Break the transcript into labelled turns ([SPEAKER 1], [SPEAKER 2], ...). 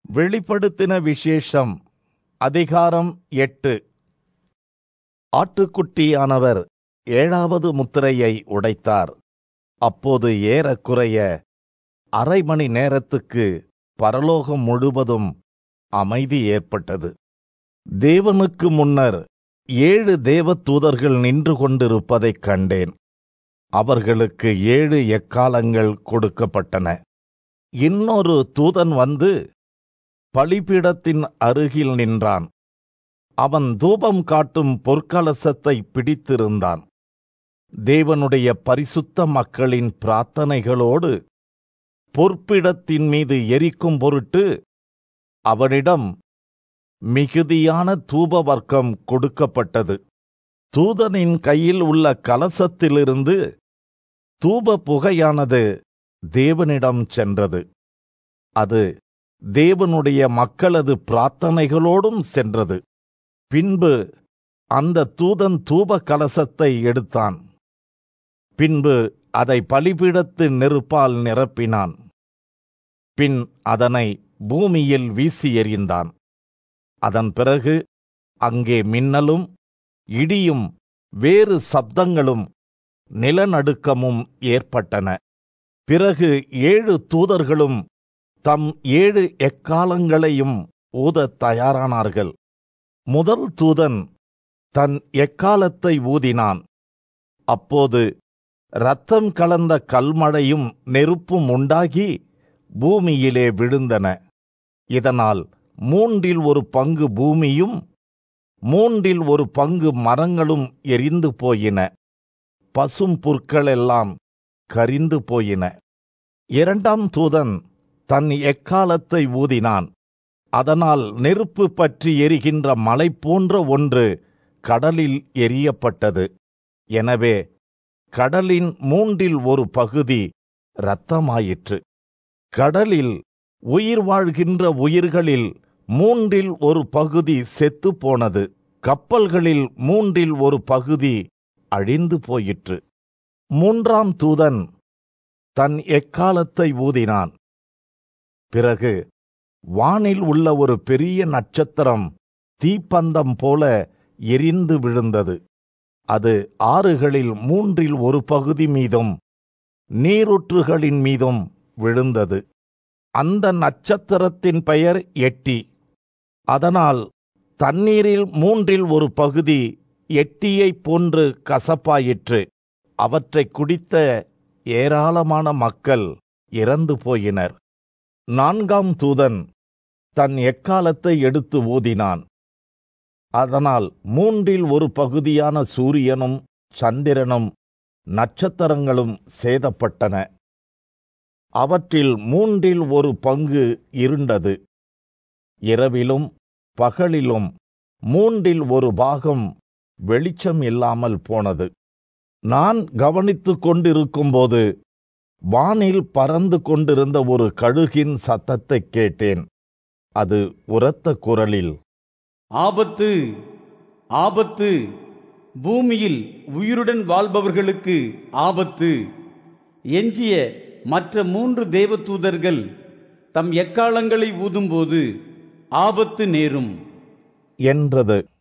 [SPEAKER 1] வெளிப்படுத்தின விசேஷம் அதிகாரம் எட்டு ஆட்டுக்குட்டியானவர் ஏழாவது முத்திரையை உடைத்தார் அப்போது ஏறக்குறைய அரை மணி நேரத்துக்கு பரலோகம் முழுவதும் அமைதி ஏற்பட்டது தேவனுக்கு முன்னர் ஏழு தேவதூதர்கள் நின்று கொண்டிருப்பதைக் கண்டேன் அவர்களுக்கு ஏழு எக்காலங்கள் கொடுக்கப்பட்டன இன்னொரு தூதன் வந்து பலிபீடத்தின் அருகில் நின்றான் அவன் தூபம் காட்டும் பொற்கலசத்தை பிடித்திருந்தான் தேவனுடைய பரிசுத்த மக்களின் பிரார்த்தனைகளோடு பொற்பிடத்தின் மீது எரிக்கும் பொருட்டு அவனிடம் மிகுதியான தூப வர்க்கம் கொடுக்கப்பட்டது தூதனின் கையில் உள்ள கலசத்திலிருந்து தூப புகையானது தேவனிடம் சென்றது அது தேவனுடைய மக்களது பிரார்த்தனைகளோடும் சென்றது பின்பு அந்த தூதன் தூப கலசத்தை எடுத்தான் பின்பு அதை பலிபீடத்து நெருப்பால் நிரப்பினான் பின் அதனை பூமியில் வீசி எறிந்தான் அதன் பிறகு அங்கே மின்னலும் இடியும் வேறு சப்தங்களும் நிலநடுக்கமும் ஏற்பட்டன பிறகு ஏழு தூதர்களும் தம் ஏழு எக்காலங்களையும் ஊதத் தயாரானார்கள் முதல் தூதன் தன் எக்காலத்தை ஊதினான் அப்போது இரத்தம் கலந்த கல்மழையும் நெருப்பும் உண்டாகி பூமியிலே விழுந்தன இதனால் மூன்றில் ஒரு பங்கு பூமியும் மூன்றில் ஒரு பங்கு மரங்களும் எரிந்து போயின பசும் புற்களெல்லாம் கரிந்து போயின இரண்டாம் தூதன் தன் எக்காலத்தை ஊதினான் அதனால் நெருப்பு பற்றி எரிகின்ற மலை போன்ற ஒன்று கடலில் எரியப்பட்டது எனவே கடலின் மூன்றில் ஒரு பகுதி இரத்தமாயிற்று கடலில் உயிர் வாழ்கின்ற உயிர்களில் மூன்றில் ஒரு பகுதி செத்து போனது கப்பல்களில் மூன்றில் ஒரு பகுதி அழிந்து போயிற்று மூன்றாம் தூதன் தன் எக்காலத்தை ஊதினான் பிறகு வானில் உள்ள ஒரு பெரிய நட்சத்திரம் தீப்பந்தம் போல எரிந்து விழுந்தது அது ஆறுகளில் மூன்றில் ஒரு பகுதி மீதும் நீரூற்றுகளின் மீதும் விழுந்தது அந்த நட்சத்திரத்தின் பெயர் எட்டி அதனால் தண்ணீரில் மூன்றில் ஒரு பகுதி எட்டியைப் போன்று கசப்பாயிற்று அவற்றை குடித்த ஏராளமான மக்கள் இறந்து போயினர் நான்காம் தூதன் தன் எக்காலத்தை எடுத்து ஊதினான் அதனால் மூன்றில் ஒரு பகுதியான சூரியனும் சந்திரனும் நட்சத்திரங்களும் சேதப்பட்டன அவற்றில் மூன்றில் ஒரு பங்கு இருண்டது இரவிலும் பகலிலும் மூன்றில் ஒரு பாகம் வெளிச்சம் இல்லாமல் போனது நான் கவனித்துக் கொண்டிருக்கும்போது வானில் பறந்து கொண்டிருந்த ஒரு கழுகின் சத்தத்தைக் கேட்டேன் அது உரத்த குரலில்
[SPEAKER 2] ஆபத்து ஆபத்து பூமியில் உயிருடன் வாழ்பவர்களுக்கு ஆபத்து எஞ்சிய மற்ற மூன்று தேவதூதர்கள் தம் எக்காலங்களை ஊதும்போது ஆபத்து நேரும்
[SPEAKER 1] என்றது